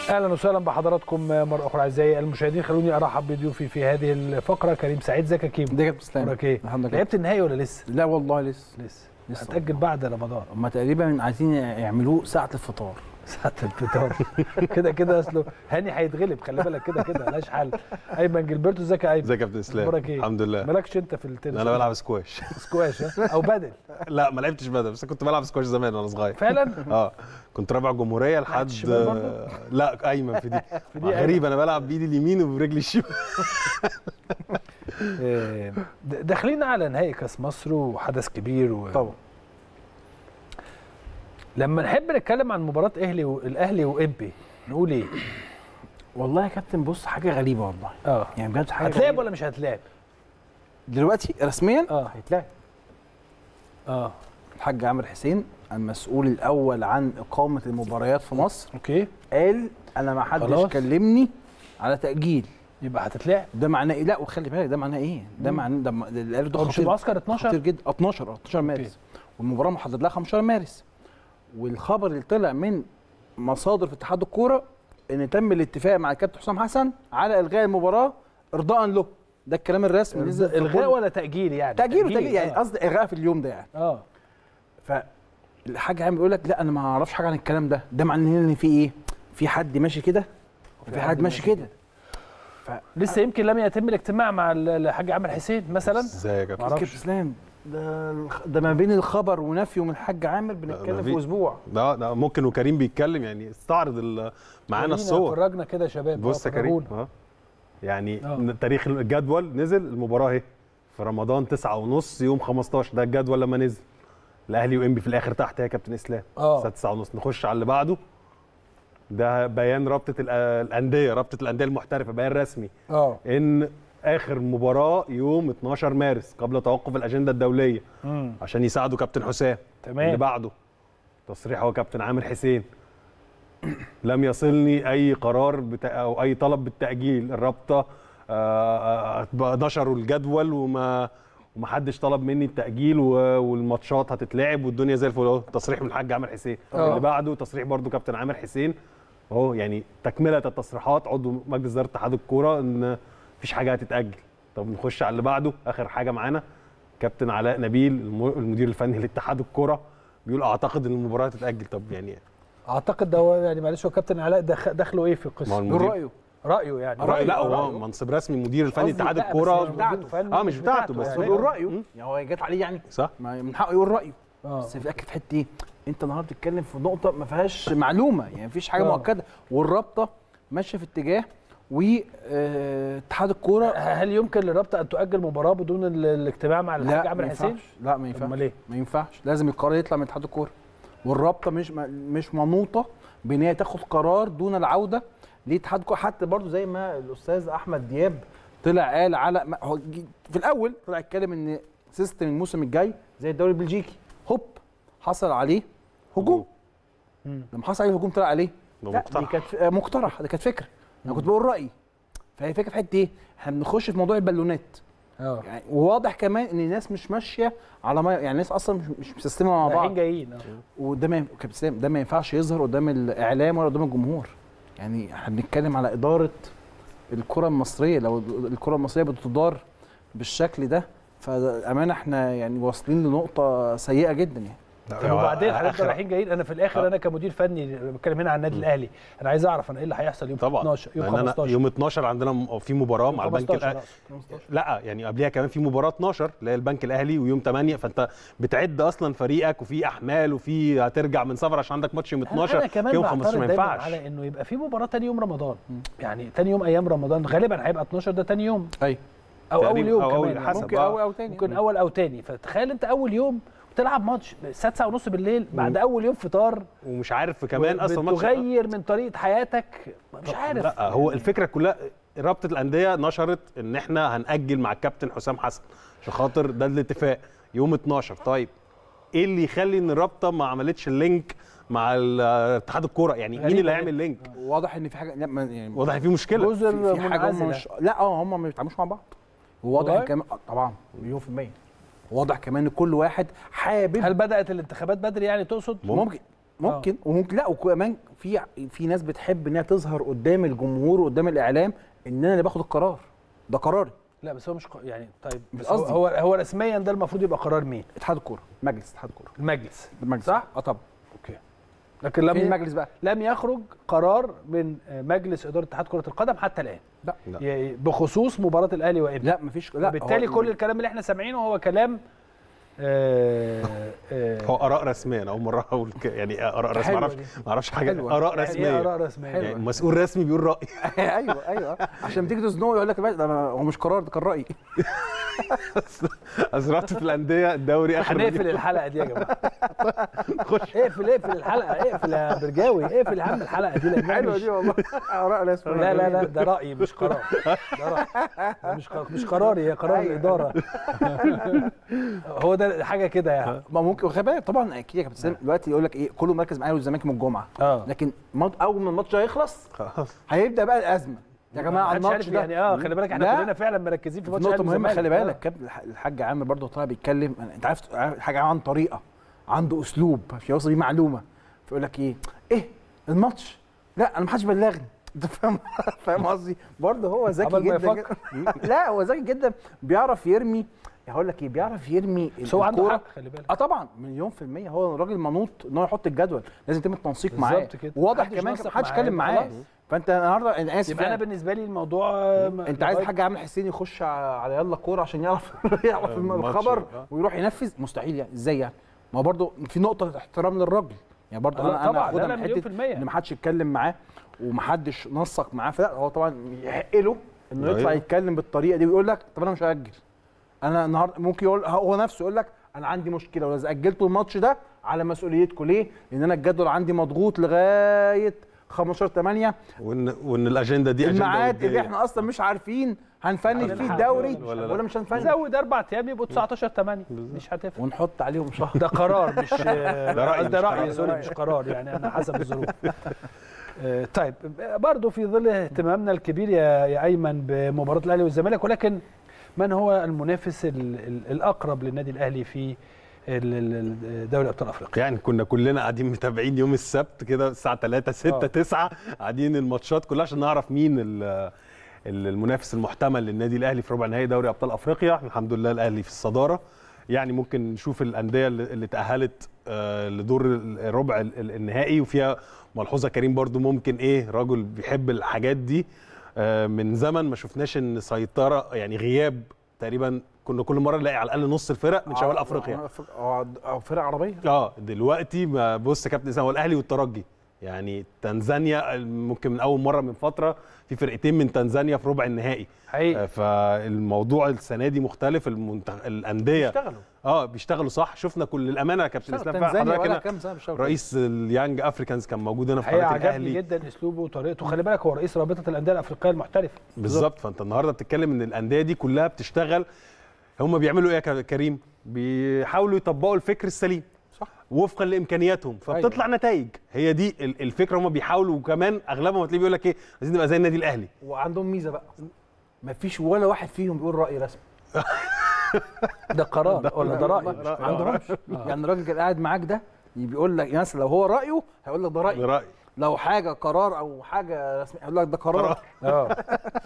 اهلا وسهلا بحضراتكم مره اخرى اعزائي المشاهدين خلوني ارحب بضيوفي في هذه الفقره كريم سعيد ازيك يا كيمو ده كابتن اسلام اخبارك ايه الحمد لله لعبت النهائي ولا لسه لا والله لسه لسه لسه هتاجل بعد رمضان هم تقريبا عايزين يعملوه ساعه الفطار ساعه الفطار كده كده اصله هاني هيتغلب خلي بالك كده كده ملهاش حل ايمن جilberto ازيك يا ايمن ازيك يا كابتن اسلام اخبارك ايه الحمد لله مالكش انت في التنس انا بلعب سكواش سكواش ها؟ او بدل لا ما لعبتش بدل بس كنت بلعب سكواش زمان وانا صغير فعلا اه كنت رابع جمهوريه لحد الشمال برضه؟ لا ايمن في دي دي غريب انا بلعب بايدي اليمين وبرجلي الشمال آه، د- داخلين على نهائي كاس مصر وحدث كبير و... طبعا لما نحب نتكلم عن مباراه اهلي والاهلي وامبي نقول ايه والله يا كابتن بص حاجه غريبه والله اه يعني بجد حاجه هتلعب غريبة. ولا مش هتلعب دلوقتي رسميا اه هيتلعب اه الحاج عامر حسين المسؤول الاول عن اقامه المباريات في مصر اوكي قال انا ما حدش خلاص. كلمني على تاجيل يبقى هتتلعب ده معناه ايه لا وخلي بالك ده معناه ايه ده مم. معناه ده م- ده اللي قاله ده هو مش خطير المعسكر خطير 12 جدا 12 اه 12 مارس والمباراه محدد لها 15 مارس والخبر اللي طلع من مصادر في اتحاد الكوره ان تم الاتفاق مع الكابتن حسام حسن على الغاء المباراه ارضاء له ده الكلام الرسمي اللي نزل في الغاء كل- ولا تاجيل يعني تاجيل وتاجيل يعني آه. قصدي الغاء في اليوم ده يعني اه فالحاج عامل بيقول لك لا انا ما اعرفش حاجه عن الكلام ده ده معناه ان في ايه في حد ماشي كده وفي حد ماشي كده لسه يمكن لم يتم الاجتماع مع ال- الحاج عامر حسين مثلا ازاي يا كابتن معرفش. كابتن اسلام ده الخ- ده ما بين الخبر ونفيه من الحاج عامر بنتكلم ما في في- اسبوع ده ده ممكن وكريم بيتكلم يعني استعرض ال- معانا ورينا، الصور فرجنا كده يا شباب بص آه، يا كريم فرجونا. اه يعني آه. تاريخ الجدول نزل المباراه اهي في رمضان 9 ونص يوم 15 ده الجدول لما نزل الاهلي وانبي في الاخر تحت يا كابتن اسلام اه الساعه 9 ونص نخش على اللي بعده ده بيان رابطه الأ- الانديه رابطه الانديه المحترفه بيان رسمي اه ان اخر مباراه يوم 12 مارس قبل توقف الاجنده الدوليه مم. عشان يساعدوا كابتن حسام اللي تمام بعده تصريح هو كابتن عامر حسين لم يصلني اي قرار بتا... او اي طلب بالتاجيل الرابطه آه، آه، نشروا الجدول وما ومحدش طلب مني التاجيل و... والماتشات هتتلعب والدنيا زي الفل اهو تصريح من الحاج عامر حسين آه. اللي بعده تصريح برضو كابتن عامر حسين اهو يعني تكمله التصريحات عضو مجلس اداره اتحاد الكوره ان مفيش حاجه هتتاجل طب نخش على اللي بعده اخر حاجه معانا كابتن علاء نبيل الم- المدير الفني لاتحاد الكوره بيقول اعتقد ان المباراه هتتاجل طب يعني اعتقد ده هو يعني معلش هو كابتن علاء دخ- دخله ايه في ما هو القصه المدير- دول رايه رايه يعني رأي لا رأيه. هو منصب رسمي مدير الفني قصدي اتحاد لا، بس الكوره مش بتاعته. فني اه مش بتاعته بس يعني. بس هو- بيقول رايه مم. يعني هو جت عليه يعني صح ما من حقه يقول رايه اه بس في اكد في حته ايه انت النهارده بتتكلم في نقطه ما فيهاش معلومه يعني مفيش حاجه آه. مؤكده والرابطه ماشيه في اتجاه واتحاد الكوره هل يمكن للرابطه ان تؤجل مباراه بدون ال- الاجتماع مع الحاج لا عامر ما حسين؟ ينفعش لا ما ينفعش امال ايه؟ ما ينفعش لازم القرار يطلع من اتحاد الكوره والرابطه مش ما- مش منوطه بان هي تاخد قرار دون العوده لاتحاد الكوره حتى برضو زي ما الاستاذ احمد دياب طلع قال على ما هو جي- في الاول طلع اتكلم ان سيستم الموسم الجاي زي الدوري البلجيكي هوب حصل عليه هجوم مم. لما حصل عليه هجوم طلع عليه ده لا مقترح. دي كانت آه، مقترح دي كانت فكره انا كنت بقول رايي فهي فكره في حته ايه احنا بنخش في موضوع البالونات اه يعني وواضح كمان ان الناس مش ماشيه على ما يعني الناس اصلا مش, مش مسستمه مع رايحين بعض جايين اه وده ما ينف- كابتن اسلام ده ما ينفعش يظهر قدام الاعلام ولا قدام الجمهور يعني احنا بنتكلم على اداره الكره المصريه لو الكره المصريه بتدار بالشكل ده فامانه احنا يعني واصلين لنقطه سيئه جدا يعني طب وبعدين هنفضل آخر- رايحين جايين انا في الاخر آه. انا كمدير فني بتكلم هنا عن النادي الاهلي انا عايز اعرف انا ايه اللي هيحصل يوم طبعا 12 يوم لأن أنا 15 يوم 12 عندنا م- في مباراه يوم مع البنك 15 الأهلي لا يعني قبلها كمان في مباراه 12 اللي هي البنك الاهلي ويوم 8 فانت بتعد اصلا فريقك وفي احمال وفي هترجع من سفر عشان عندك ماتش يوم 12 انا كمان يوم بعترض 15 ما دايما ينفعش على انه يبقى في مباراه تاني يوم رمضان يعني تاني يوم ايام رمضان غالبا هيبقى 12 ده تاني يوم ايوه او اول تقريباً، يوم أو أول كمان حسب. ممكن آه. او او تاني ممكن اول او تاني فتخيل انت اول يوم بتلعب ماتش الساعه 9 ونص بالليل بعد اول يوم فطار ومش عارف كمان اصلا ماتش تغير من طريقه حياتك مش عارف لا هو الفكره كلها رابطه الانديه نشرت ان احنا هنأجل مع الكابتن حسام حسن عشان خاطر ده الاتفاق يوم 12 طيب ايه اللي يخلي ان الرابطه ما عملتش اللينك مع ال- اتحاد الكوره يعني مين غريبة اللي جدا. هيعمل لينك واضح ان في حاجه لا ما- يعني واضح ان في مشكله جزر في, في حاجه هم منعزله مش لا اه هم ما بيتعاملوش مع بعض وواضح والله؟ كمان آه، طبعا مليون في المية واضح كمان ان كل واحد حابب هل بدات الانتخابات بدري يعني تقصد ممكن. ممكن ممكن وممكن لا وكمان في في ناس بتحب انها تظهر قدام الجمهور وقدام الاعلام ان انا اللي باخد القرار ده قراري لا بس هو مش ق... يعني طيب مش بس هو, قصدي. هو هو رسميا ده المفروض يبقى قرار مين؟ اتحاد الكوره مجلس اتحاد الكوره المجلس المجلس صح؟ اه طبعا اوكي لكن لم فين ي... المجلس بقى لم يخرج قرار من مجلس اداره اتحاد كره القدم حتى الان لا لا. ي- بخصوص مباراه الاهلي وانبي لا مفيش لا بالتالي هو- كل الكلام اللي احنا سامعينه هو كلام آه آه هو اراء رسميه انا اول مره اقول ك- يعني اراء رسميه حلوة ما اعرفش دي. ما اعرفش حاجه حلوة. اراء يعني ايه رسميه اراء رسميه حلوة. يعني مسؤول رسمي بيقول راي ايوه ايوه عشان تيجي تزنقه يقول لك يا باشا ده ما- هو مش قرار ده كان رايي ازرعت في الانديه الدوري اخر هنقفل الحلقه دي يا جماعه خش اقفل اقفل الحلقه اقفل يا برجاوي اقفل يا عم الحلقه دي لأنها حلوه مش- دي والله اراء ناس لا لا لا ده رايي مش قرار ده رايي ده مش قرار مش قراري هي قرار أيوة. الاداره هو ده حاجه كده يعني ما ممكن خلي بالك طبعا اكيد يا كابتن سامي دلوقتي يقول لك ايه كله مركز معايا والزمالك من الجمعه اه لكن مات- اول ما الماتش ده يخلص خلاص هيبدا بقى الازمه يا جماعه محدش الماتش عارف ده يعني اه خلي بالك احنا لا. كلنا فعلا مركزين في في ماتش نقطة الأهلي مهمة والزمالك. خلي آه. بالك كابتن الح- الحاج عامر برضه طالع بيتكلم أنا- انت عارف عارف الحاج عامر عنده طريقة عنده اسلوب عشان يوصل بيه معلومة فيقول لك ايه ايه الماتش لا انا ما حدش بلغني انت فاهم فاهم قصدي برضه هو ذكي قبل ما جدا يفكر. جدا. لا هو ذكي جدا بيعرف يرمي هقول لك ايه بيعرف يرمي بس هو عنده الكورة. حق خلي بالك اه طبعا مليون في المية هو راجل منوط ان هو يحط الجدول لازم يتم التنسيق معاه بالظبط كده. وواضح محدش كمان نسق محدش معاه، اتكلم معاه خلاص. فانت النهارده انا اسف يبقى انا يعني. بالنسبه لي الموضوع آه، ما- انت عايز لغاية- الحاج عامر حسين يخش ع- على يلا كوره عشان يعرف يعرف آه، الم- الماتش، الخبر آه. ويروح ينفذ مستحيل يعني ازاي يعني ما هو برضه في نقطه احترام للراجل يعني برضه لا، انا انا طبعاً، اخدها لا، لا، من مليون حته في المية. ان ما حدش يتكلم معاه ومحدش نسق معاه فلا هو طبعا يحق له انه أيوة. يطلع يتكلم بالطريقه دي ويقول لك طب انا مش هاجل انا النهارده ممكن يقول هو نفسه يقول لك انا عندي مشكله ولو اجلتوا الماتش ده على مسؤوليتكم ليه؟ لان انا الجدول عندي مضغوط لغايه 15 8 وان وان الاجنده دي اجنده الميعاد اللي ودية. احنا اصلا مش عارفين هنفنش عندنا فيه حق الدوري ولا لا؟ ولا مش هنفنش زود اربع ايام يبقوا 19 8 مش هتفرق ونحط عليهم شهر ده قرار مش ده رأي ده مش راي قرار. سوري مش قرار يعني انا حسب الظروف آه، طيب برضه في ظل اهتمامنا الكبير يا يا ايمن بمباراه الاهلي والزمالك ولكن من هو المنافس ال- ال- الاقرب للنادي الاهلي في ال- ال- ال- دوري ابطال افريقيا يعني كنا كلنا قاعدين متابعين يوم السبت كده الساعه 3 6 آه. 9 قاعدين الماتشات كلها عشان نعرف مين ال- ال- المنافس المحتمل للنادي الاهلي في ربع نهائي دوري ابطال افريقيا الحمد لله الاهلي في الصداره يعني ممكن نشوف الانديه اللي اللي تاهلت آه، لدور الربع ال- ال- النهائي وفيها ملحوظه كريم برضو ممكن ايه رجل بيحب الحاجات دي آه، من زمن ما شفناش ان سيطره يعني غياب تقريبا كنا كل مره نلاقي على الاقل نص الفرق من شمال افريقيا او أو فرق عربيه اه دلوقتي ما بص يا كابتن اسامه هو الاهلي والترجي يعني تنزانيا ممكن من اول مره من فتره في فرقتين من تنزانيا في ربع النهائي آه، حقيقي فالموضوع السنه دي مختلف المنتخ... الانديه اشتغلوا اه بيشتغلوا صح شفنا كل الامانه يا كابتن اسلام فعلا تنزانيا حضرتك ولا هنا كام سنه بيشتغلوا رئيس اليانج افريكانز كان موجود هنا في الحقيقه قناه عجبني الاهلي جدا اسلوبه وطريقته خلي بالك هو رئيس رابطه الانديه الافريقيه المحترفه بالظبط فانت النهارده بتتكلم ان الانديه دي كلها بتشتغل هم بيعملوا ايه يا كريم بيحاولوا يطبقوا الفكر السليم صح وفقا لامكانياتهم فبتطلع أيوة. نتائج هي دي ال- الفكره هم بيحاولوا وكمان اغلبهم هتلاقيه بيقول لك ايه عايزين نبقى زي النادي الاهلي وعندهم ميزه بقى مفيش ولا واحد فيهم بيقول راي رسمي ده قرار ولا ده راي ما عندهمش يعني الراجل كان قاعد معاك ده بيقول لك مثلا لو هو رايه هيقول لك ده رايي راي لو حاجه قرار او حاجه رسميه هيقول لك ده قرار اه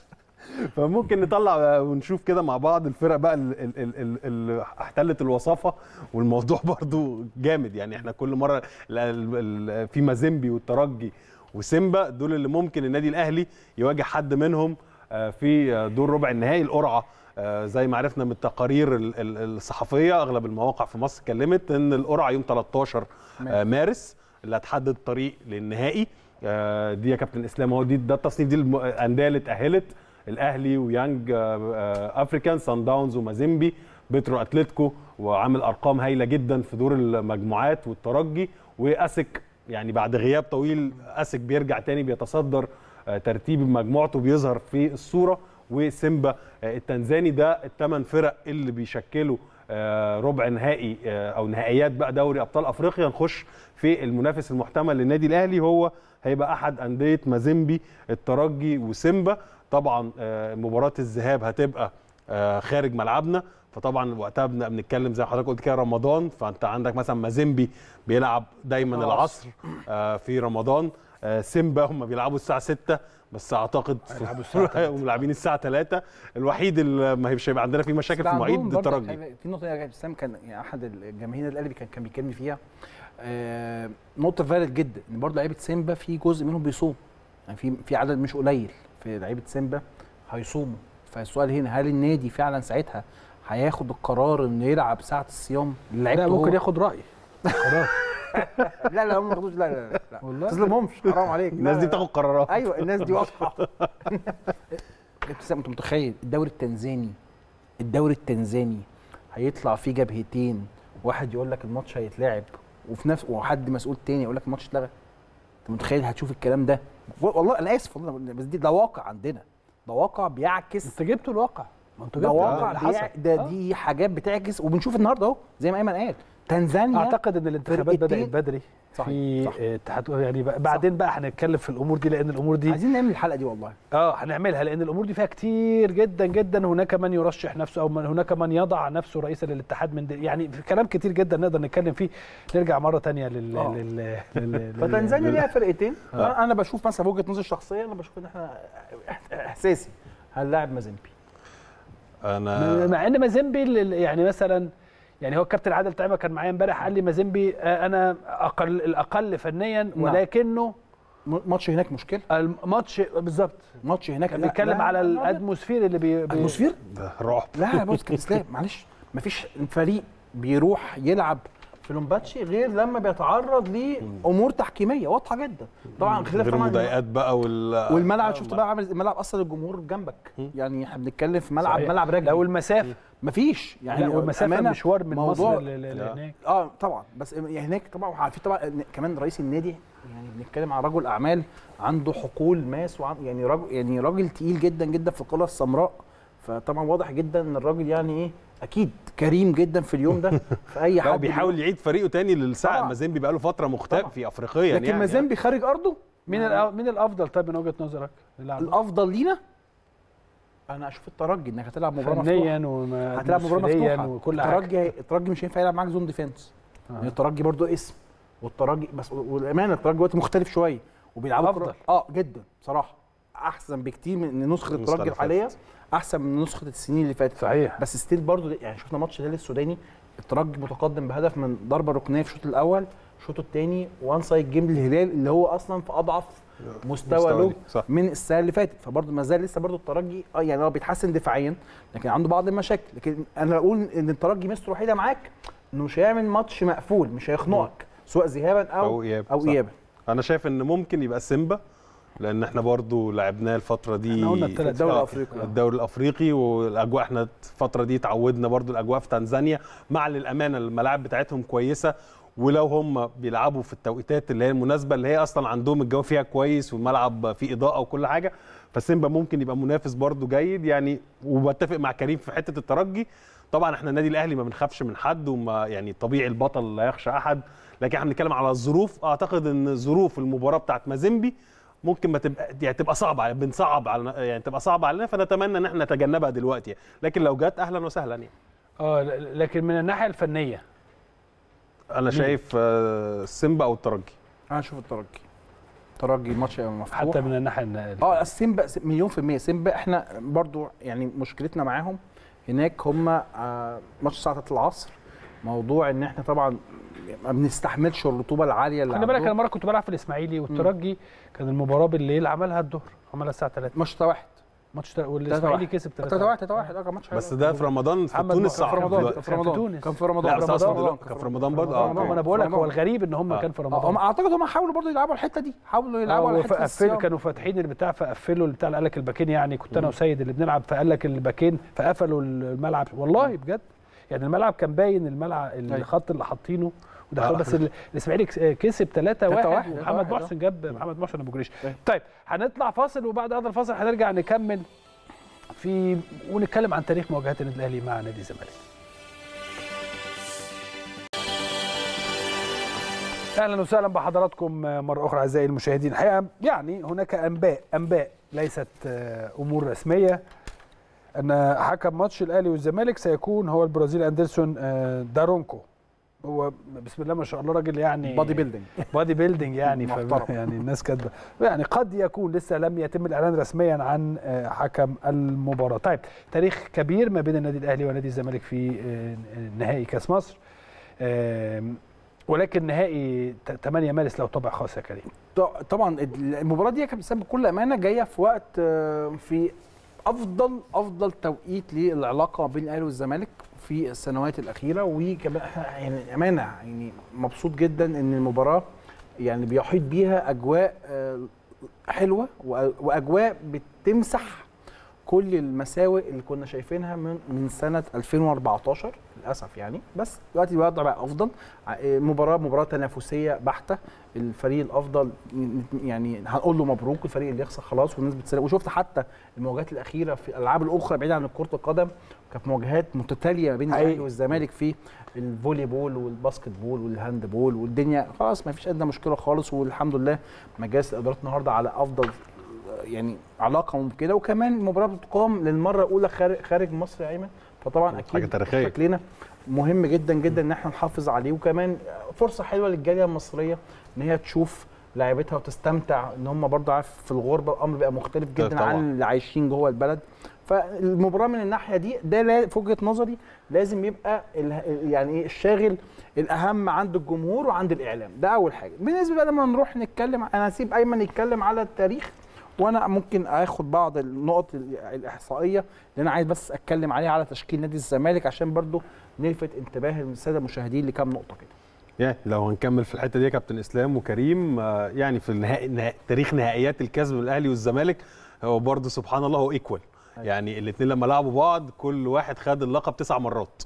فممكن نطلع ونشوف كده مع بعض الفرق بقى اللي احتلت الوصافه والموضوع برضو جامد يعني احنا كل مره ال- ال- ال- في مازيمبي والترجي وسيمبا دول اللي ممكن النادي الاهلي يواجه حد منهم آه، في آه، دور ربع النهائي القرعه آه، زي ما عرفنا من التقارير ال- ال- الصحفيه اغلب المواقع في مصر اتكلمت ان القرعه يوم 13 آه، مارس اللي هتحدد الطريق للنهائي آه، دي يا كابتن اسلام هو دي ده التصنيف دي الم- الانديه اللي اتاهلت الاهلي ويانج آه، آه، افريكان سان داونز ومازيمبي بترو اتلتيكو وعامل ارقام هايله جدا في دور المجموعات والترجي واسك يعني بعد غياب طويل اسك بيرجع تاني بيتصدر آه، ترتيب مجموعته بيظهر في الصوره وسيمبا آه، التنزاني ده الثمان فرق اللي بيشكلوا آه، ربع نهائي آه، او نهائيات بقى دوري ابطال افريقيا نخش في المنافس المحتمل للنادي الاهلي هو هيبقى احد انديه مازيمبي الترجي وسيمبا طبعا آه، مباراه الذهاب هتبقى آه، خارج ملعبنا فطبعا وقتها بن- بنتكلم زي ما حضرتك قلت كده رمضان فانت عندك مثلا مازيمبي بيلعب دايما العصر آه، في رمضان آه، سيمبا هم بيلعبوا الساعه 6 بس اعتقد هيلعبوا الساعة 3. هم لاعبين الساعه 3 الوحيد اللي ما مش هيبقى عندنا فيه مشاكل في بس عندهم مواعيد برضه الترجي حاجة- في نقطه يا اسلام كان يعني احد الجماهير الاهلي كان كان بيكلمني فيها آه نقطه فارد جدا ان برضه لعيبه سيمبا في جزء منهم بيصوم يعني في في عدد مش قليل في لعيبه سيمبا هيصوموا فالسؤال هنا هل النادي فعلا ساعتها هياخد القرار انه يلعب ساعه الصيام لا لعيبته ممكن هو؟ ياخد راي خلاص لا لا هم ما ياخدوش لا لا لا, لا. والله. ما تظلمهمش حرام عليك لا، الناس لا، دي لا. بتاخد قرارات ايوه الناس دي واضحه ابتسام انت متخيل الدوري التنزاني الدوري التنزاني هيطلع فيه جبهتين واحد يقول لك الماتش هيتلعب وفي نفس وحد مسؤول تاني يقول لك الماتش اتلغى انت متخيل هتشوف الكلام ده والله انا اسف والله بس دي ده واقع عندنا ده واقع بيعكس انت جبته الواقع ما انتوا ده جبتوا واقع اللي بيع... حصل ده آه. دي حاجات بتعكس وبنشوف النهارده اهو زي ما ايمن قال تنزانيا اعتقد ان الانتخابات فرقتين- بدات بدري صحيح، في صح. آه، اتحاد يعني بقى- بعدين بقى هنتكلم في الامور دي لان الامور دي عايزين نعمل الحلقه دي والله اه هنعملها لان الامور دي فيها كتير جدا جدا هناك من يرشح نفسه او من هناك من يضع نفسه رئيسا للاتحاد من دي يعني في كلام كتير جدا نقدر نتكلم فيه نرجع مره تانية لل آه. لل لل- فتنزانيا لل- ليها فرقتين انا أنا بشوف مثلا وجهه نظري الشخصيه انا بشوف ان احنا احساسي هنلاعب مازيمبي انا مع ان مازيمبي ال- يعني مثلا يعني هو الكابتن عادل طعيمه كان معايا امبارح قال لي مازيمبي آه، انا اقل الاقل فنيا ولكنه م- ماتش هناك مشكله الماتش بالظبط ماتش هناك كان لا- بيتكلم لا- على لا- لا- الاتموسفير اللي بي بي- اتموسفير ده رعب لا يا بص كابتن اسلام معلش مفيش فريق بيروح يلعب في لومباتشي غير لما بيتعرض لامور تحكيميه واضحه جدا طبعا خلاف غير طبعا المضايقات بقى وال والملعب شفت بقى عامل الملعب اصلا الجمهور جنبك يعني احنا بنتكلم في ملعب صحيح. ملعب رجلي لو المسافه مفيش يعني لا والمسافه أمانة مشوار من موضوع- مصر ل- ل- لا. لهناك اه طبعا بس هناك طبعا عارفين طبعا إن كمان رئيس النادي يعني بنتكلم عن رجل اعمال عنده حقول ماس وعن يعني راجل يعني راجل تقيل جدا جدا في القاره السمراء فطبعا واضح جدا ان الراجل يعني ايه اكيد كريم جدا في اليوم ده في اي لا حد بيحاول يعيد فريقه تاني للساعه طبعا. مازيمبي بقى له فتره مختفي طبعا. في افريقيا لكن يعني مازيمبي خارج ارضه مين الأ- مين الافضل طيب من وجهه نظرك للعب الافضل لينا انا اشوف الترجي انك هتلعب مباراه مفتوحه فنيا وما هتلعب مباراه أتموسفيرياً مفتوحه وكل حاجه الترجي الترجي مش هينفع يلعب معاك زون ديفense يعني الترجي برضو اسم والترجي بس والامانه الترجي دلوقتي مختلف شويه وبيلعبوا أفضل. كرة- اه جدا بصراحه احسن بكتير من نسخه النسخة الترجي اللي الحاليه احسن من نسخه السنين اللي فاتت صحيح بس ستيل برضو يعني شفنا ماتش الهلال السوداني الترجي متقدم بهدف من ضربه ركنيه في الشوط الاول الشوط الثاني وان سايد جيم للهلال اللي هو اصلا في اضعف مستوى مستوى له ليه، صح. من السنه اللي فاتت فبرضه ما زال لسه برضه الترجي اه يعني هو بيتحسن دفاعيا لكن عنده بعض المشاكل لكن انا اقول ان الترجي ميزته الوحيده معاك انه مش هيعمل ماتش مقفول مش هيخنقك سواء ذهابا او أو إياب، او صح. ايابا انا شايف ان ممكن يبقى سيمبا لان احنا برضو لعبناه الفتره دي إحنا قلنا التلات الدوري آه، الأفريقي. الدوري الافريقي والاجواء احنا الفتره دي اتعودنا برضو الاجواء في تنزانيا مع للامانه الملاعب بتاعتهم كويسه ولو هم بيلعبوا في التوقيتات اللي هي المناسبه اللي هي اصلا عندهم الجو فيها كويس والملعب فيه اضاءه وكل حاجه فسيمبا ممكن يبقى منافس برضو جيد يعني وبتفق مع كريم في حته الترجي طبعا احنا النادي الاهلي ما بنخافش من حد وما يعني طبيعي البطل لا يخشى احد لكن احنا بنتكلم على الظروف اعتقد ان ظروف المباراه بتاعت مازيمبي ممكن ما تبقى يعني تبقى صعبه على- بنصعب على يعني تبقى صعبه علينا فنتمنى ان احنا نتجنبها دلوقتي يعني. لكن لو جت اهلا وسهلا يعني اه ل- لكن من الناحيه الفنيه انا شايف آه، سيمبا او الترجي انا اشوف الترجي الترجي الماتش هيبقى مفتوح حتى من الناحيه الن- اه سيمبا مليون في المية سيمبا احنا برضو يعني مشكلتنا معاهم هناك هم آه ماتش الساعة 3 العصر موضوع ان احنا طبعا ما بنستحملش الرطوبة العالية اللي خلي بالك عندهم. انا مره كنت بلعب في الاسماعيلي والترجي كان المباراه بالليل عملها الظهر عملها الساعه 3 ماتش 3 1 ماتش تا- والاسماعيلي كسب 3 3 1 3 1 اه كان ماتش حلو بس ده في رمضان في محمد تونس محمد صعب في رمضان. دلوقتي. في رمضان تونس. كان في رمضان لا بس في أقصد رمضان. دلوقتي كان في رمضان برضه آه اه ما انا أوكي. بقول لك في هو رمضان. الغريب ان هم آه. كان في آه، هم رمضان اعتقد هم حاولوا برضه يلعبوا على الحته دي حاولوا يلعبوا على حته وقفلوا الصيام. كانوا فاتحين البتاع فقفلوا البتاع قال لك الباكين يعني كنت انا وسيد اللي بنلعب فقال لك الباكين فقفلوا الملعب والله بجد يعني الملعب كان باين الملعب الخط اللي حاطينه ودخلوا آه. بس ال- الاسماعيلي كس- كسب 3 1 3-1 ومحمد 3-1 محسن جاب محمد محسن ابو جريش أيوة. طيب هنطلع فاصل وبعد هذا الفاصل هنرجع نكمل في ونتكلم عن تاريخ مواجهات النادي الاهلي مع نادي الزمالك اهلا وسهلا بحضراتكم مره اخرى اعزائي المشاهدين الحقيقه يعني هناك انباء انباء ليست آه، امور رسميه ان حكم ماتش الاهلي والزمالك سيكون هو البرازيلي اندرسون آه، دارونكو هو بسم الله ما شاء الله راجل يعني بادي بيلدينج بادي بيلدينج يعني ف- محترم. يعني الناس كاتبه يعني قد يكون لسه لم يتم الاعلان رسميا عن آه، حكم المباراه طيب تاريخ كبير ما بين النادي الاهلي ونادي الزمالك في آه، نهائي كاس مصر آم، ولكن نهائي ت- 8 مارس له طابع خاص يا كريم ط- طبعا المباراه دي يا كابتن سام بكل امانه جايه في وقت آه، في افضل افضل توقيت للعلاقه بين الاهلي والزمالك في السنوات الاخيره وكمان إحنا يعني امانه يعني مبسوط جدا ان المباراه يعني بيحيط بيها اجواء آه، حلوه وأ- واجواء بتمسح كل المساوئ اللي كنا شايفينها من من سنه 2014 للاسف يعني بس دلوقتي الوضع بقى افضل ع- مباراه مباراه تنافسيه بحته الفريق الافضل ن- يعني هنقول له مبروك الفريق اللي يخسر خلاص والناس بتسلم وشفت حتى المواجهات الاخيره في الالعاب الاخرى بعيده عن كره القدم كانت مواجهات متتاليه بين حقيقي. الاهلي والزمالك في الفولي بول والباسكت بول والهاند بول والدنيا خلاص ما فيش ادنى مشكله خالص والحمد لله مجالس الادارات النهارده على افضل يعني علاقه ممكنه وكمان المباراه بتقام للمره الاولى خارج خارج مصر يا ايمن فطبعا اكيد حاجة تاريخية. شكلنا مهم جدا جدا ان احنا نحافظ عليه وكمان فرصه حلوه للجاليه المصريه ان هي تشوف لاعيبتها وتستمتع ان هم برضه عارف في الغربه الامر بيبقى مختلف جدا طبعاً. عن اللي عايشين جوه البلد فالمباراه من الناحيه دي ده لا- في وجهه نظري لازم يبقى ال- يعني ايه الشاغل الاهم عند الجمهور وعند الاعلام ده اول حاجه بالنسبه بقى لما نروح نتكلم انا هسيب ايمن يتكلم على التاريخ وانا ممكن اخد بعض النقط ال- الاحصائيه اللي انا عايز بس اتكلم عليها على تشكيل نادي الزمالك عشان برضو نلفت انتباه الساده المشاهدين لكام نقطه كده يعني لو هنكمل في الحته دي يا كابتن اسلام وكريم آه، يعني في النهائي نها- تاريخ نهائيات الكاس بين الاهلي والزمالك هو برضه سبحان الله هو ايكوال أيوة. يعني الاثنين لما لعبوا بعض كل واحد خد اللقب تسع مرات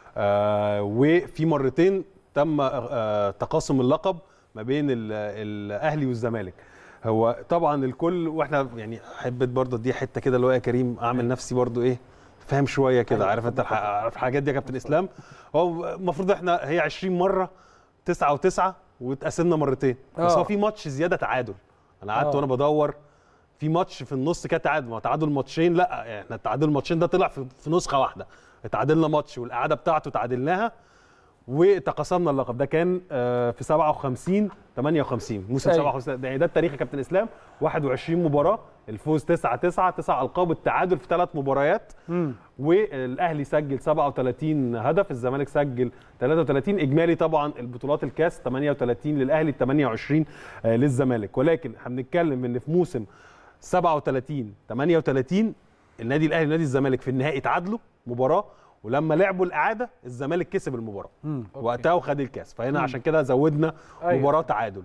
آه وفي مرتين تم آه تقاسم اللقب ما بين ال- الاهلي والزمالك هو طبعا الكل واحنا يعني حبيت برضه دي حته كده اللي هو يا كريم اعمل نفسي برضه ايه فاهم شويه كده أيوة، عارف انت اتفضل. الح- عارف الحاجات دي يا كابتن اسلام هو المفروض احنا هي 20 مره تسعة وتسعة واتقاسمنا مرتين بس آه. هو في ماتش زياده تعادل انا قعدت آه. وانا بدور في ماتش في النص كده تعادل ما هو تعادل ماتشين لا احنا التعادل الماتشين ده طلع في, في نسخه واحده اتعادلنا ماتش والقعده بتاعته تعادلناها وتقاسمنا اللقب ده كان آه، في 57 58 موسم أيوة. 57 ده, ده التاريخ يا كابتن اسلام 21 مباراه الفوز 9 9 9 القاب التعادل في ثلاث مباريات والاهلي سجل 37 هدف الزمالك سجل 33 اجمالي طبعا البطولات الكاس 38 للاهلي 28 آه، للزمالك ولكن احنا بنتكلم ان في موسم 37 38 النادي الاهلي ونادي الزمالك في النهائي تعادلوا مباراه ولما لعبوا الاعاده الزمالك كسب المباراه وقتها وخد الكاس فهنا عشان كده زودنا أيوة. مباراه تعادل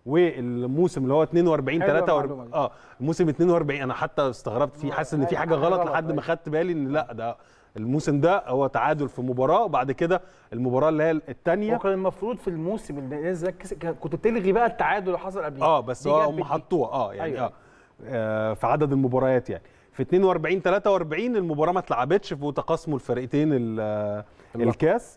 والموسم اللي هو 42 حلوة 43 المعلومة دي. اه الموسم 42 انا حتى استغربت فيه حاسس ان في حاجه حاجة غلط غلط، لحد ما أيوة. خدت بالي ان لا ده الموسم ده هو تعادل في مباراه وبعد كده المباراه اللي هي الثانيه هو كان المفروض في الموسم اللي نادي الزمالك كسب كان- كنت تلغي بقى التعادل اللي حصل قبليه اه بس دي هو جت هم بدي. حطوها اه يعني أيوة. اه آه، في عدد المباريات يعني في 42 43 المباراه ما اتلعبتش في تقاسموا الفرقتين ال- آه، الكاس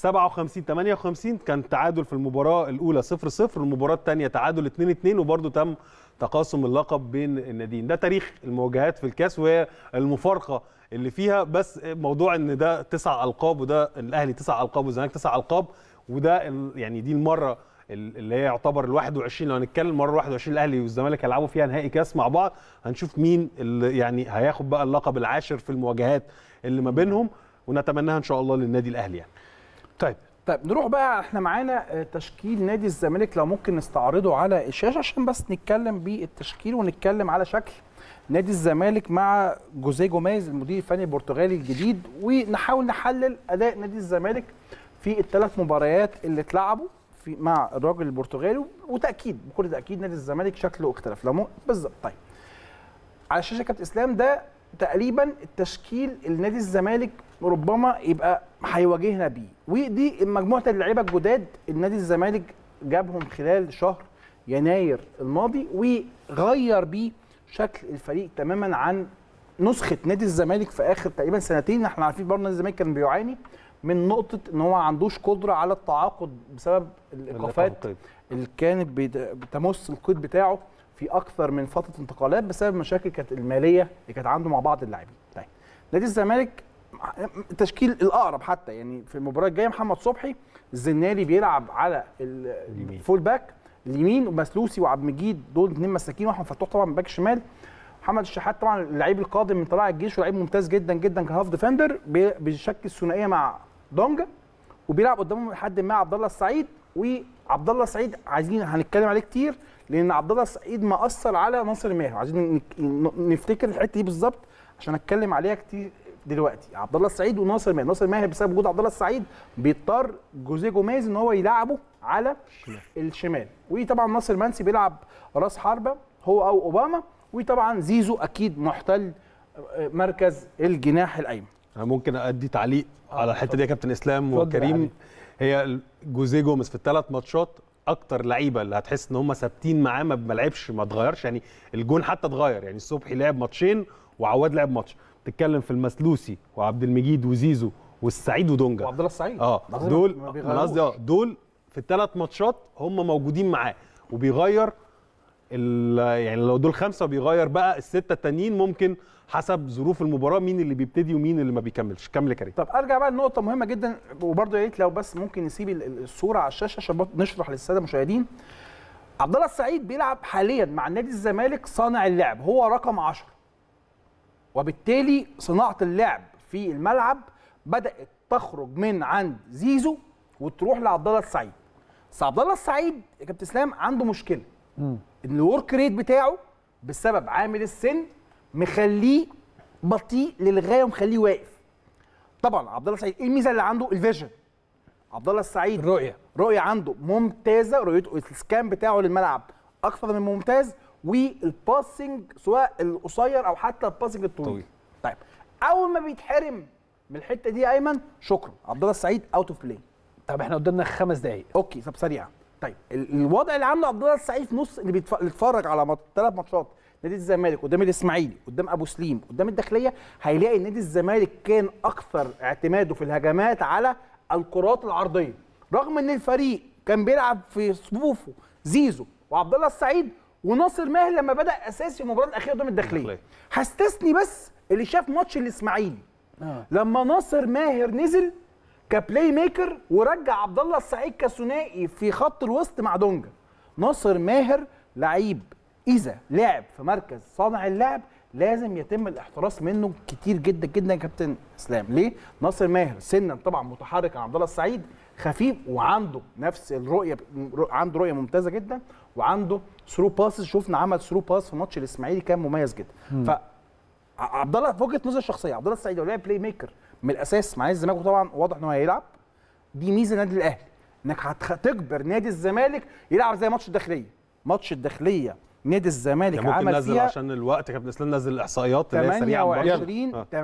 57 58 كان تعادل في المباراه الاولى 0 0 المباراه الثانيه تعادل 2 2 وبرده تم تقاسم اللقب بين الناديين ده تاريخ المواجهات في الكاس وهي المفارقه اللي فيها بس موضوع ان ده تسع القاب وده الاهلي تسع القاب والزمالك تسع القاب وده ال- يعني دي المره ال- اللي هي يعتبر ال 21 لو هنتكلم المره ال 21 الاهلي والزمالك هيلعبوا فيها نهائي كاس مع بعض هنشوف مين اللي يعني هياخد بقى اللقب العاشر في المواجهات اللي ما بينهم ونتمناها ان شاء الله للنادي الاهلي يعني طيب طيب نروح بقى احنا معانا آه، تشكيل نادي الزمالك لو ممكن نستعرضه على الشاشه عشان بس نتكلم بالتشكيل ونتكلم على شكل نادي الزمالك مع جوزيه جوميز المدير الفني البرتغالي الجديد ونحاول نحلل اداء نادي الزمالك في الثلاث مباريات اللي اتلعبوا في مع الراجل البرتغالي وتاكيد بكل تاكيد نادي الزمالك شكله اختلف لو مو- بالظبط طيب على الشاشه يا كابتن اسلام ده تقريبا التشكيل النادي الزمالك ربما يبقى هيواجهنا بيه ودي مجموعه اللعيبه الجداد النادي الزمالك جابهم خلال شهر يناير الماضي وغير بيه شكل الفريق تماما عن نسخه نادي الزمالك في اخر تقريبا سنتين احنا عارفين برضه نادي الزمالك كان بيعاني من نقطه ان هو ما عندوش قدره على التعاقد بسبب الايقافات اللي كانت بت- بتمس القيد بتاعه في اكثر من فتره انتقالات بسبب مشاكل كانت الماليه اللي كانت عنده مع بعض اللاعبين. طيب نادي الزمالك التشكيل الاقرب حتى يعني في المباراه الجايه محمد صبحي الزناري بيلعب على ال- اليمين. الفول باك اليمين ومسلوسي وعبد المجيد دول اثنين مساكين واحمد فتوح طبعا باك شمال محمد الشحات طبعا اللعيب القادم من طلائع الجيش ولعيب ممتاز جدا جدا كهاف ديفندر بي- بيشكل ثنائيه مع دونجا وبيلعب قدامهم لحد ما عبد الله السعيد وعبد الله السعيد عايزين هنتكلم عليه كتير لان عبد الله السعيد مأثر على ناصر ماهر عايزين نك- ن- نفتكر الحته دي بالظبط عشان اتكلم عليها كتير دلوقتي عبد الله السعيد وناصر ماهر ناصر ماهر بسبب وجود عبد الله السعيد بيضطر جوزيه جوميز ان هو يلعبه على الشمال وطبعا ناصر منسي بيلعب راس حربه هو او اوباما وطبعا زيزو اكيد محتل آه، مركز الجناح الايمن انا ممكن ادي تعليق على الحته دي يا كابتن اسلام اتفضل يا وكريم علي. هي جوزيه جوميز في الثلاث ماتشات اكتر لعيبه اللي هتحس ان هم ثابتين معاه ما ما لعبش ما اتغيرش يعني الجون حتى اتغير يعني الصبحي لعب ماتشين وعواد لعب ماتش تتكلم في المسلوسي وعبد المجيد وزيزو والسعيد ودونجا وعبد الله السعيد اه لازم دول ما أنا بيغيروش. قصدي اه دول في الثلاث ماتشات هم موجودين معاه وبيغير ال- يعني لو دول خمسه بيغير بقى السته التانيين ممكن حسب ظروف المباراه مين اللي بيبتدي ومين اللي ما بيكملش كمل يا كريم طب ارجع بقى لنقطه مهمه جدا وبرضه يا ريت لو بس ممكن نسيب ال- ال- الصوره على الشاشه عشان برضه نشرح للساده المشاهدين عبد الله السعيد بيلعب حاليا مع نادي الزمالك صانع اللعب هو رقم 10 وبالتالي صناعه اللعب في الملعب بدات تخرج من عند زيزو وتروح لعبد الله السعيد بس عبد الله السعيد يا كابتن اسلام عنده مشكله ان الورك ريت بتاعه بسبب عامل السن مخليه بطيء للغايه ومخليه واقف طبعا عبد الله السعيد ايه الميزه اللي عنده الفيجن عبد الله السعيد الرؤيه رؤيه عنده ممتازه رؤيته السكان بتاعه للملعب اكثر من ممتاز والباسنج سواء القصير او حتى الباسنج الطويل طويل. طيب اول ما بيتحرم من الحته دي يا ايمن شكرا عبد الله السعيد اوت اوف بلاي طب احنا قدامنا خمس دقائق اوكي طب سريعا طيب ال- الوضع اللي عامله عبد الله السعيد في نص اللي بيتف- اللي اتفرج على ثلاث ماتشات نادي الزمالك قدام الاسماعيلي قدام ابو سليم قدام الداخليه هيلاقي نادي الزمالك كان اكثر اعتماده في الهجمات على الكرات العرضيه رغم ان الفريق كان بيلعب في صفوفه زيزو وعبد الله السعيد وناصر ماهر لما بدا اساسي في المباراه الاخيره قدام الداخليه الداخلية. هستثني بس اللي شاف ماتش الاسماعيلي آه. لما ناصر ماهر نزل كبلاي ميكر ورجع عبد الله السعيد كثنائي في خط الوسط مع دونجا ناصر ماهر لعيب اذا لعب في مركز صانع اللعب لازم يتم الاحتراس منه كتير جدا جدا يا كابتن اسلام ليه ناصر ماهر سنا طبعا متحرك عن عبد الله السعيد خفيف وعنده نفس الرؤيه عنده رؤيه ممتازه جدا وعنده ثرو باسز شفنا عمل ثرو باس في ماتش الاسماعيلي كان مميز جدا ف ع- عبد الله في وجهه نظر الشخصيه عبد الله السعيد لو لعب بلاي ميكر من الاساس مع نادي الزمالك وطبعا واضح ان هو هيلعب دي ميزه النادي الاهلي انك هتخ- هتجبر نادي الزمالك يلعب زي ماتش الداخليه ماتش الداخليه نادي الزمالك يعني ممكن عمل ننزل فيها عشان الوقت يا كابتن اسلام نزل الاحصائيات اللي هي سريعا برضه. 28 آه.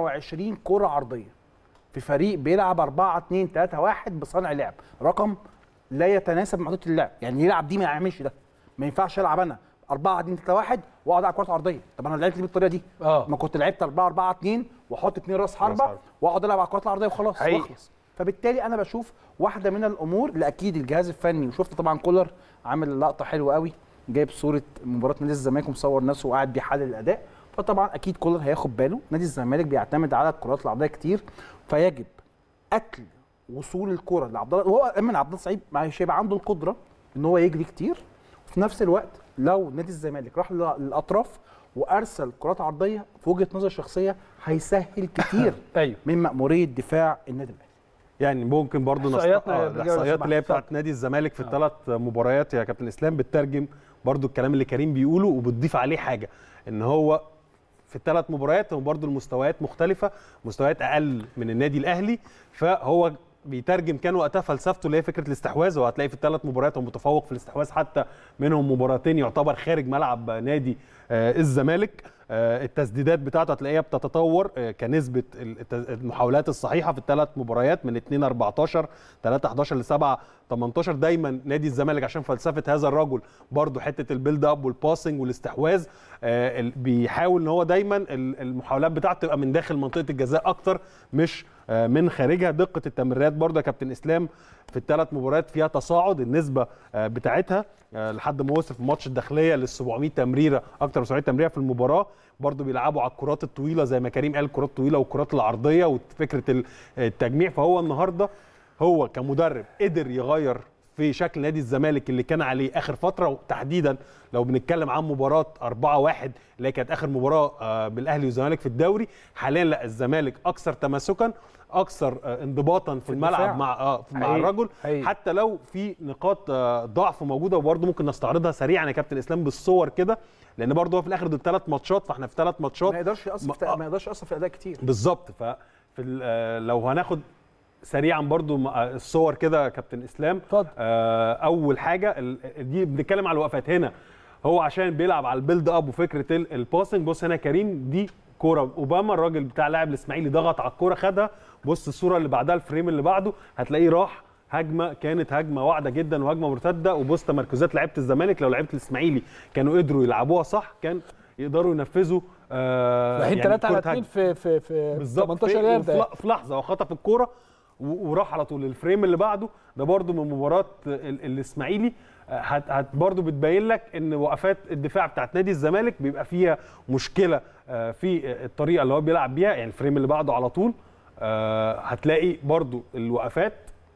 28 كره عرضيه في فريق بيلعب 4 2 3 1 بصانع لعب رقم لا يتناسب مع خطه اللعب يعني يلعب دي ما يعملش ده ما ينفعش العب انا 4 2 3 1 واقعد العب كرات عرضيه طب انا لعبت ليه بالطريقه دي اه ما كنت لعبت 4 4 2 واحط اثنين راس حربه حربة. واقعد العب على الكرات العرضيه وخلاص حقيقي. واخلص فبالتالي انا بشوف واحده من الامور اللي اكيد الجهاز الفني وشفت طبعا كولر عامل لقطه حلوه قوي جايب صوره مباراه نادي الزمالك ومصور نفسه وقاعد بيحلل الاداء فطبعا اكيد كولر هياخد باله نادي الزمالك بيعتمد على الكرات العرضيه كتير فيجب قتل وصول الكره لعبد الله وهو من عبد الله السعيد مش هيبقى عنده القدره ان هو يجري كتير وفي نفس الوقت لو نادي الزمالك راح لل- للاطراف وارسل كرات عرضيه في وجهه نظر شخصيه هيسهل كتير ايوه من مأمورية دفاع النادي الأهلي يعني ممكن برضه نست... إحصائياتنا آه، يا رجالة الاحصائيات لو اللي هي سمحت. بتاعت نادي الزمالك في الثلاث مباريات يا كابتن اسلام بتترجم برضه الكلام اللي كريم بيقوله وبتضيف عليه حاجه ان هو في الثلاث مباريات هو برضه المستويات مختلفه مستويات اقل من النادي الاهلي فهو بيترجم كان وقتها فلسفته اللي هي فكره الاستحواذ وهتلاقي في الثلاث مباريات هو متفوق في الاستحواذ حتى منهم مباراتين يعتبر خارج ملعب نادي آه، الزمالك آه، التسديدات بتاعته هتلاقيها بتتطور آه، كنسبه ال- الت- المحاولات الصحيحه في الثلاث مباريات من 2 14 3 11 ل 7 18 دايما نادي الزمالك عشان فلسفه هذا الرجل برضو حته البيلد اب والباسنج والاستحواذ آه، ال- بيحاول ان هو دايما ال- المحاولات بتاعته تبقى من داخل منطقه الجزاء اكتر مش آه، من خارجها دقه التمريرات برضه يا كابتن اسلام في الثلاث مباريات فيها تصاعد النسبه آه، بتاعتها آه، لحد ما وصل في ماتش الداخليه لل 700 تمريره اكتر من 700 تمريره في المباراه برضه بيلعبوا على الكرات الطويله زي ما كريم قال الكرات الطويله والكرات العرضيه وفكره ال- التجميع فهو النهارده هو كمدرب قدر يغير في شكل نادي الزمالك اللي كان عليه اخر فتره وتحديدا لو بنتكلم عن مباراه 4-1 اللي هي كانت اخر مباراه آه، بالاهلي والزمالك في الضوري حاليا لا الزمالك اكثر تماسكا اكثر آه، انضباطا في, الدفاع. الملعب مع آه مع حقيقي. الرجل حقيقي. حتى لو في نقاط آه، ضعف موجوده وبرده ممكن نستعرضها سريعا يا كابتن اسلام بالصور كده لان برده هو في الاخر دول ثلاث ماتشات فاحنا في ثلاث ماتشات ما يقدرش ياثر في ما- ما يقدرش ياثر في اداء كتير بالظبط ففي ال- آه، لو هناخد سريعا برضو م- آه، الصور كده يا كابتن اسلام اتفضل. آه، اول حاجه ال- دي بنتكلم على الوقفات هنا هو عشان بيلعب على البيلد اب وفكره ال- الباسنج بص هنا كريم دي كوره اوباما الراجل بتاع لاعب الاسماعيلي ضغط على الكوره خدها بص الصوره اللي بعدها الفريم اللي بعده هتلاقيه راح هجمه كانت هجمه واعده جدا وهجمه مرتده وبص تمركزات لعيبه الزمالك لو لعيبه الاسماعيلي كانوا قدروا يلعبوها صح كان يقدروا ينفذوا آه رايحين 3 على كرة 2 هجمة. في في في بالظبط 18 في, يارده في, ل- في لحظه هو خطف الكوره و- وراح على طول الفريم اللي بعده ده برده من مباراه ال- الاسماعيلي آه، هت, هت برده بتبين لك ان وقفات الدفاع بتاعت نادي الزمالك بيبقى فيها مشكله آه، في الطريقه اللي هو بيلعب بيها يعني الفريم اللي بعده على طول آه، هتلاقي برده الوقفات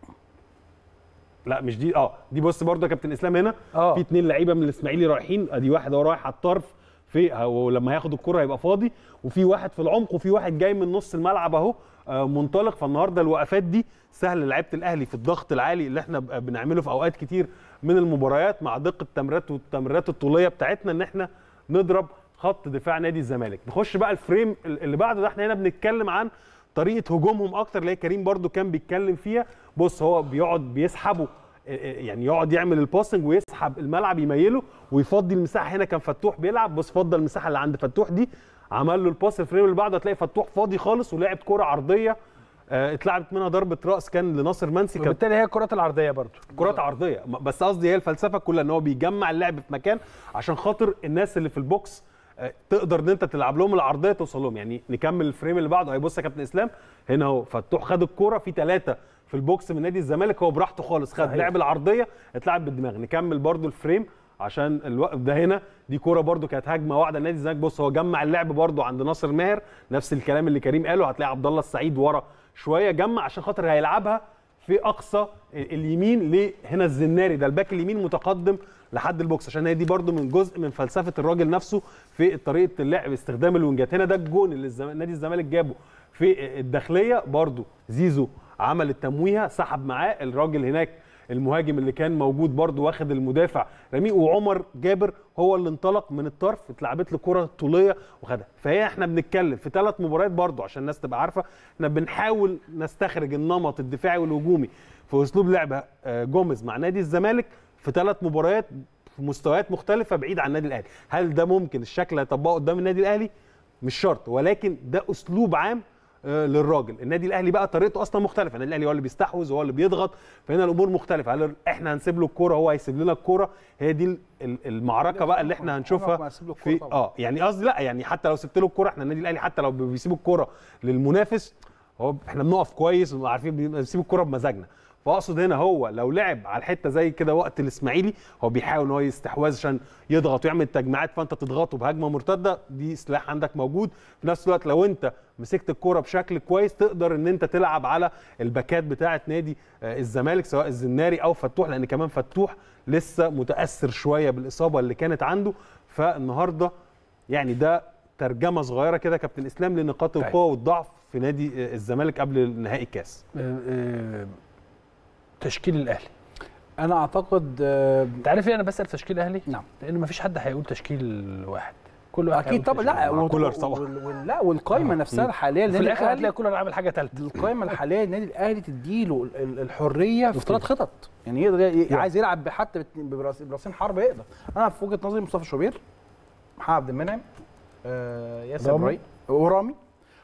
لا مش دي اه دي بص برده يا كابتن اسلام هنا اه في اتنين لعيبه من الاسماعيلي رايحين ادي واحد هو رايح على الطرف في ولما هياخد الكره هيبقى فاضي وفي واحد في العمق وفي واحد جاي من نص الملعب اهو آه، منطلق فالنهارده الوقفات دي سهل لعيبه الاهلي في الضغط العالي اللي احنا ب- بنعمله في اوقات كتير من المباريات مع دقه التمريرات والتمريرات الطوليه بتاعتنا ان احنا نضرب خط دفاع نادي الزمالك نخش بقى الفريم اللي بعده ده احنا هنا بنتكلم عن طريقه هجومهم اكتر اللي هي كريم برضو كان بيتكلم فيها بص هو بيقعد بيسحبوا يعني يقعد يعمل الباسنج ويسحب الملعب يميله ويفضي المساحه هنا كان فتوح بيلعب بص فضل المساحه اللي عند فتوح دي عمل له الباس الفريم اللي بعده هتلاقي فتوح فاضي خالص ولعب كره عرضيه آه، اتلعبت منها ضربه راس كان لناصر منسي كانت وبالتالي هي الكرات العرضيه برضو كرات عرضيه م- بس قصدي هي الفلسفه كلها ان هو بيجمع اللعب في مكان عشان خاطر الناس اللي في البوكس آه، تقدر ان انت تلعب لهم العرضيه توصل لهم يعني نكمل الفريم اللي بعده هيبص يا كابتن اسلام هنا اهو فتوح خد الكوره في ثلاثه في البوكس من نادي الزمالك هو براحته خالص خد صحيح. لعب العرضيه اتلعب بالدماغ نكمل برده الفريم عشان الوقت ده هنا دي كوره برده كانت هجمه واحده لنادي الزمالك بص هو جمع اللعب برده عند ناصر ماهر نفس الكلام اللي كريم قاله هتلاقي عبد الله السعيد ورا شويه جمع عشان خاطر هيلعبها في اقصى اليمين لهنا الزناري ده الباك اليمين متقدم لحد البوكس عشان هي دي برده من جزء من فلسفه الراجل نفسه في طريقه اللعب استخدام الوينجات هنا ده الجون اللي الزم... نادي الزمالك جابه في الداخليه برده زيزو عمل التمويهه سحب معاه الراجل هناك المهاجم اللي كان موجود برده واخد المدافع رميه وعمر جابر هو اللي انطلق من الطرف اتلعبت له كره طوليه وخدها فهي احنا بنتكلم في ثلاث مباريات برده عشان الناس تبقى عارفه احنا بنحاول نستخرج النمط الدفاعي والهجومي في اسلوب لعب آه، جوميز مع نادي الزمالك في ثلاث مباريات في مستويات مختلفه بعيد عن النادي الاهلي هل ده ممكن الشكل يطبقه قدام النادي الاهلي مش شرط ولكن ده اسلوب عام آه، للراجل النادي الاهلي بقى طريقته اصلا مختلفه النادي الاهلي هو اللي بيستحوذ وهو اللي بيضغط فهنا الامور مختلفه هل احنا هنسيب له الكوره هو هيسيب لنا الكوره هي دي ال- ال- المعركه بقى اللي احنا عمرك هنشوفها ما هسيب له الكرة في طبعاً. اه يعني قصدي لا يعني حتى لو سبت له الكوره احنا النادي الاهلي حتى لو بيسيب الكوره للمنافس هو احنا بنقف كويس وعارفين بنسيب الكوره بمزاجنا فاقصد هنا هو لو لعب على الحته زي كده وقت الاسماعيلي هو بيحاول ان هو يستحوذ عشان يضغط ويعمل تجميعات فانت تضغطه بهجمه مرتده دي سلاح عندك موجود في نفس الوقت لو انت مسكت الكوره بشكل كويس تقدر ان انت تلعب على الباكات بتاعه نادي آه، الزمالك سواء الزناري او فتوح لان كمان فتوح لسه متاثر شويه بالاصابه اللي كانت عنده فالنهارده يعني ده ترجمه صغيره كده كابتن اسلام لنقاط طيب. القوه والضعف في نادي آه، الزمالك قبل نهائي الكاس آه، آه، تشكيل الاهلي انا اعتقد آه، انت عارف ليه انا بسال تشكيل الاهلي نعم لان مفيش حد هيقول تشكيل واحد كل واحد اكيد هيقول طبعا لا تشكيل. مع و- كولر و- طبعا. وال- وال- لا والقايمه نفسها الحاليه في للنادي الاخر هتلاقي الاهلي كولر عامل حاجه ثالثه القائمه الحاليه للنادي الاهلي تديله ال- ال- الحريه في ثلاث خطط يعني يقدر ي- عايز يلعب حتى بت- براس- براسين حرب يقدر انا في وجهه نظري مصطفى شوبير محمد عبد المنعم آه، ياسر رامي. ابراهيم ورامي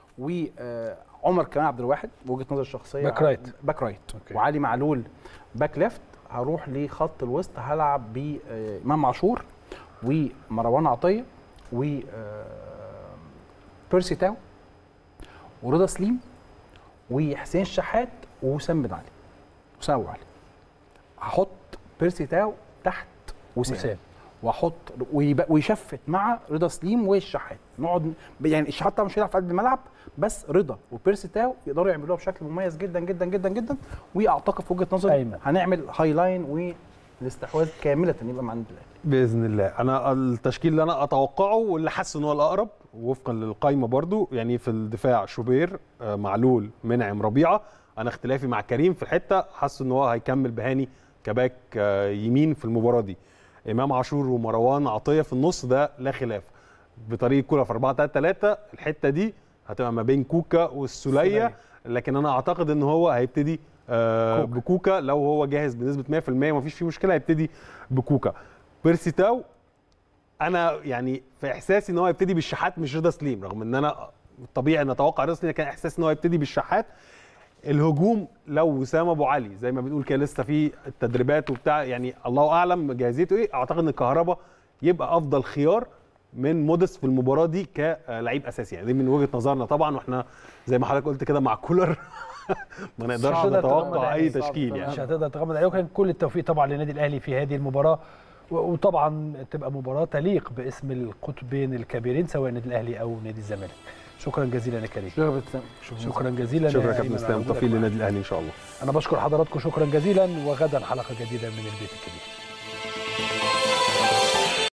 وعمر كمال عبد الواحد بوجهه نظري الشخصيه باك رايت. باك رايت أوكي. وعلي معلول باك ليفت هروح لخط الوسط هلعب بامام عاشور ومروان عطيه و آه، بيرسي تاو ورضا سليم وحسين شحات ووسام بن علي وسام أبو علي هحط بيرسي تاو تحت وسام وسام. واحط ويبقى- ويشفت مع رضا سليم والشحات نقعد يعني الشحات طبعا مش هيلعب في قلب الملعب بس رضا وبيرسي تاو يقدروا يعملوها بشكل مميز جدا جدا جدا جدا واعتقد في وجهه نظري أيمن. هنعمل هاي لاين والاستحواذ كامله يبقى مع النادي الاهلي باذن الله انا التشكيل اللي انا اتوقعه واللي حاسس ان هو الاقرب وفقا للقائمه برضو يعني في الدفاع شوبير آه، معلول منعم ربيعه انا اختلافي مع كريم في الحته حاسس ان هو هيكمل بهاني كباك آه، يمين في المباراه دي امام عاشور ومروان عطيه في النص ده لا خلاف بطريقه كوره في 4 3 3 الحته دي هتبقى ما بين كوكا والسوليه السولية. لكن انا اعتقد ان هو هيبتدي آه كوكا. بكوكا لو هو جاهز بنسبه 100% مفيش فيه مشكله هيبتدي بكوكا بيرسي تاو انا يعني في احساسي ان هو هيبتدي بالشحات مش رضا سليم رغم ان انا طبيعي نتوقع رضا سليم كان احساسي ان هو هيبتدي بالشحات الهجوم لو وسام ابو علي زي ما بنقول كده لسه في التدريبات وبتاع يعني الله اعلم جاهزيته ايه اعتقد ان الكهرباء يبقى افضل خيار من مودس في المباراه دي كلعيب اساسي يعني دي من وجهه نظرنا طبعا واحنا زي ما حضرتك قلت كده مع كولر ما نقدرش صعب تتغمض نتوقع اي عينيك. تشكيل صعب يعني مش هتقدر تغمض عليه وكان كل التوفيق طبعا للنادي الاهلي في هذه المباراه و- وطبعا تبقى مباراه تليق باسم القطبين الكبيرين سواء النادي الاهلي او نادي الزمالك شكرا جزيلا يا كريم شكرا جزيلا شكرا يا أيمن كابتن على اسلام وجودك توفيق معنا. للنادي الاهلي ان شاء الله انا بشكر حضراتكم شكرا جزيلا وغدا حلقه جديده من البيت الكبير